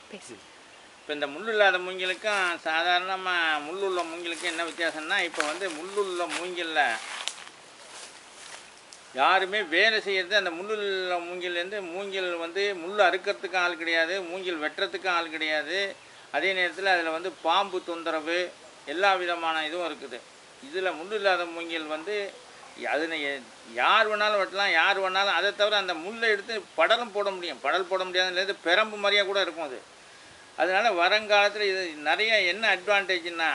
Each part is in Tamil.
பேசு இப்போ இந்த முள் இல்லாத மூங்கிலுக்கும் சாதாரணமாக முள் உள்ள மூங்கிலுக்கும் என்ன வித்தியாசம்னா இப்போ வந்து முள் உள்ள மூங்கிலில் யாருமே வேலை செய்கிறது அந்த முள் உள்ள மூங்கிலேருந்து மூங்கில் வந்து முள் அறுக்கிறதுக்கு ஆள் கிடையாது மூங்கில் வெட்டுறதுக்கு ஆள் கிடையாது அதே நேரத்தில் அதில் வந்து பாம்பு தொந்தரவு எல்லா விதமான இதுவும் இருக்குது இதில் முள் இல்லாத மூங்கில் வந்து அதில் யார் வேணாலும் வெட்டலாம் யார் வேணாலும் அதை தவிர அந்த முள்ளை எடுத்து படலும் போட முடியும் படல் போட முடியாதுன்றது பெரம்பு மாதிரியாக கூட இருக்கும் அது அதனால் வருங்காலத்தில் இது நிறைய என்ன அட்வான்டேஜ்னா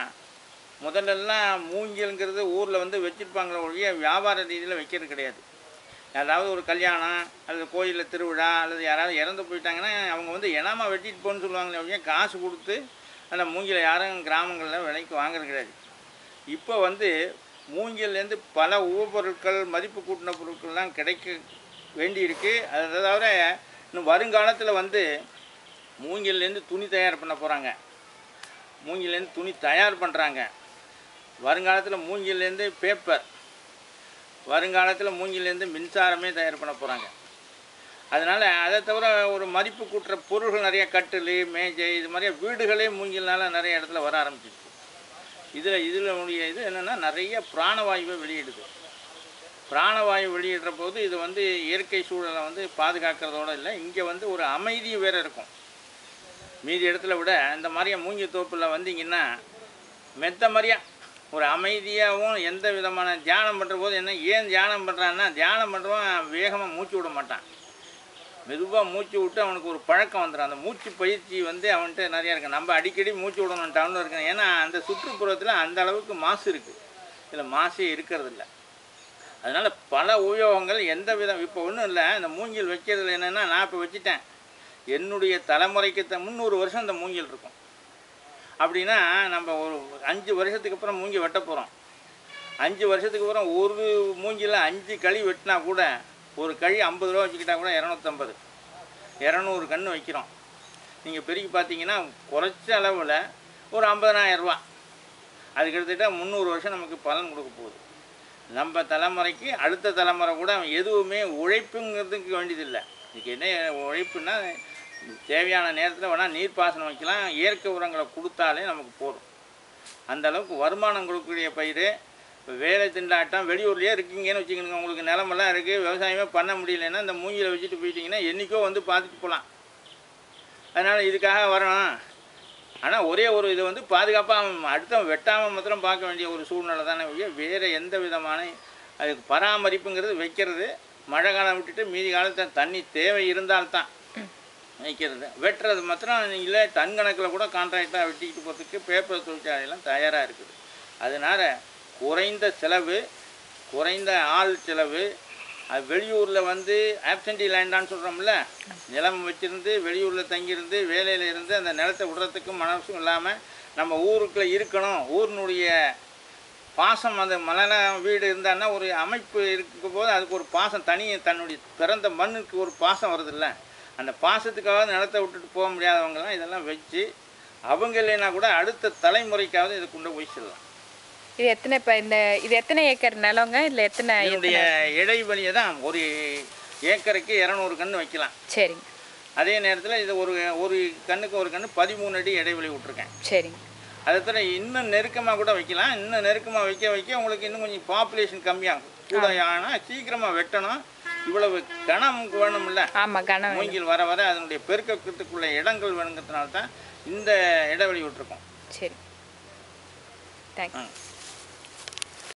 முதல்லலாம் மூங்கில்ங்கிறது ஊரில் வந்து வச்சுருப்பாங்களே ஒழிய வியாபார ரீதியில் வைக்கிறது கிடையாது யாராவது ஒரு கல்யாணம் அல்லது கோயிலில் திருவிழா அல்லது யாராவது இறந்து போயிட்டாங்கன்னா அவங்க வந்து இனாமா வெட்டிட்டு போன்னு சொல்லுவாங்களே ஒழிய காசு கொடுத்து அந்த மூங்கிலை யாரும் கிராமங்களில் விலைக்கு வாங்குறது கிடையாது இப்போ வந்து மூங்கில்லேருந்து பல உபப்பொருட்கள் மதிப்பு கூட்டின பொருட்கள்லாம் கிடைக்க வேண்டியிருக்கு அதை தவிர இன்னும் வருங்காலத்தில் வந்து மூங்கில்லேருந்து துணி தயார் பண்ண போகிறாங்க மூங்கில்லேருந்து துணி தயார் பண்ணுறாங்க வருங்காலத்தில் மூங்கில்லேருந்து பேப்பர் வருங்காலத்தில் மூங்கில்லேருந்து மின்சாரமே தயார் பண்ண போகிறாங்க அதனால் அதை தவிர ஒரு மதிப்பு கூட்டுற பொருள்கள் நிறைய கட்டில் மேஜை இது மாதிரி வீடுகளே மூங்கில்னால நிறைய இடத்துல வர ஆரம்பிச்சிருக்கு இதில் இதில் உடைய இது என்னென்னா நிறைய பிராணவாயுவை வெளியிடுது பிராணவாயு வெளியிடுற போது இது வந்து இயற்கை சூழலை வந்து பாதுகாக்கிறதோட இல்லை இங்கே வந்து ஒரு அமைதி வேறு இருக்கும் மீதி இடத்துல விட இந்த மாதிரியா மூங்கி தோப்பில் வந்தீங்கன்னா மெத்த மாதிரியா ஒரு அமைதியாகவும் எந்த விதமான தியானம் பண்ணுற போது என்ன ஏன் தியானம் பண்ணுறான்னா தியானம் பண்ணுறவன் வேகமாக மூச்சு விட மாட்டான் மெதுவாக மூச்சு விட்டு அவனுக்கு ஒரு பழக்கம் வந்துடும் அந்த மூச்சு பயிற்சி வந்து அவன்கிட்ட நிறையா இருக்குது நம்ம அடிக்கடி மூச்சு விடணும் டவுனில் இருக்கணும் ஏன்னா அந்த சுற்றுப்புறத்தில் அந்த அளவுக்கு மாசு இருக்குது இதில் மாசே இருக்கிறது இல்லை அதனால் பல உபயோகங்கள் எந்த விதம் இப்போ ஒன்றும் இல்லை இந்த மூங்கில் வைக்கிறதுல என்னென்னா நான் இப்போ வச்சுட்டேன் என்னுடைய தலைமுறைக்கு த முந்நூறு வருஷம் இந்த மூங்கில் இருக்கும் அப்படின்னா நம்ம ஒரு அஞ்சு வருஷத்துக்கு அப்புறம் மூங்கி வெட்ட போகிறோம் அஞ்சு வருஷத்துக்கு அப்புறம் ஒரு மூங்கில் அஞ்சு களி வெட்டினா கூட ஒரு கழி ஐம்பது ரூபா வச்சுக்கிட்டா கூட இரநூத்தம்பது இரநூறு கன்று வைக்கிறோம் நீங்கள் பெருக்கி பார்த்தீங்கன்னா குறைச்ச அளவில் ஒரு 50000 ரூபா அது கிட்டத்தட்ட முந்நூறு வருஷம் நமக்கு பலன் கொடுக்க போகுது நம்ம தலைமுறைக்கு அடுத்த தலைமுறை கூட எதுவுமே உழைப்புங்கிறதுக்கு வேண்டியதில்லை இதுக்கு என்ன உழைப்புன்னா தேவையான நேரத்தில் வேணால் நீர்ப்பாசனம் வைக்கலாம் இயற்கை உரங்களை கொடுத்தாலே நமக்கு போதும் அந்த அளவுக்கு வருமானம் கொடுக்கக்கூடிய பயிர் இப்போ வேலை திண்டாட்டம் வெளியூர்லேயே இருக்கீங்கன்னு வச்சுக்கோங்க உங்களுக்கு நிலமெல்லாம் இருக்குது விவசாயமே பண்ண முடியலன்னா இந்த மூங்கில வச்சுட்டு போயிட்டீங்கன்னா என்றைக்கோ வந்து பார்த்துட்டு போகலாம் அதனால் இதுக்காக வரணும் ஆனால் ஒரே ஒரு இதை வந்து பாதுகாப்பாக அடுத்தவன் வெட்டாமல் மாத்திரம் பார்க்க வேண்டிய ஒரு சூழ்நிலை தானே ஒழிய வேறு எந்த விதமான அதுக்கு பராமரிப்புங்கிறது வைக்கிறது மழை காலம் விட்டுட்டு மீதி காலத்தில் தண்ணி தேவை இருந்தால்தான் வைக்கிறது வெட்டுறது மாத்திரம் இல்லை டன் கணக்கில் கூட கான்ட்ராக்டாக வெட்டிக்கிட்டு போகிறதுக்கு பேப்பர் தொழிற்சாலையெல்லாம் தயாராக இருக்குது அதனால் குறைந்த செலவு குறைந்த ஆள் செலவு அது வெளியூரில் வந்து ஆப்சண்டி லேண்டான்னு சொல்கிறோம்ல நிலம் வச்சுருந்து வெளியூரில் தங்கியிருந்து வேலையில் இருந்து அந்த நிலத்தை விடுறதுக்கும் மனசும் இல்லாமல் நம்ம ஊருக்குள்ளே இருக்கணும் ஊரினுடைய பாசம் அந்த மலர வீடு இருந்தான்னா ஒரு அமைப்பு இருக்கும் போது அதுக்கு ஒரு பாசம் தனி தன்னுடைய பிறந்த மண்ணுக்கு ஒரு பாசம் வருதுல்ல அந்த பாசத்துக்காக நிலத்தை விட்டுட்டு போக முடியாதவங்கலாம் இதெல்லாம் வச்சு அவங்க இல்லைன்னா கூட அடுத்த தலைமுறைக்காவது இதை கொண்டு போய் செல்லலாம் இது எத்தனை இப்போ இந்த இது எத்தனை ஏக்கர் நிலங்க இல்லை எத்தனை இதனுடைய இடைவெளியை தான் ஒரு ஏக்கருக்கு இரநூறு கன்று வைக்கலாம் சரிங்க அதே நேரத்தில் இது ஒரு ஒரு கண்ணுக்கு ஒரு கன்று பதிமூணு அடி இடைவெளி விட்ருக்கேன் சரிங்க அதை தவிர இன்னும் நெருக்கமாக கூட வைக்கலாம் இன்னும் நெருக்கமாக வைக்க வைக்க உங்களுக்கு இன்னும் கொஞ்சம் பாப்புலேஷன் கம்மியாகும் கூட ஆனால் சீக்கிரமாக வெட்டணும் இவ்வளவு கணம் வேணும்ல ஆமாம் கனம் வேணும். மூங்கில் வர வர அதனுடைய பெருக்கத்துக்குள்ள இடங்கள் வேணுங்கிறதுனால தான் இந்த இடைவெளி விட்டுருக்கோம் சரி தேங்க்ஸ் ம்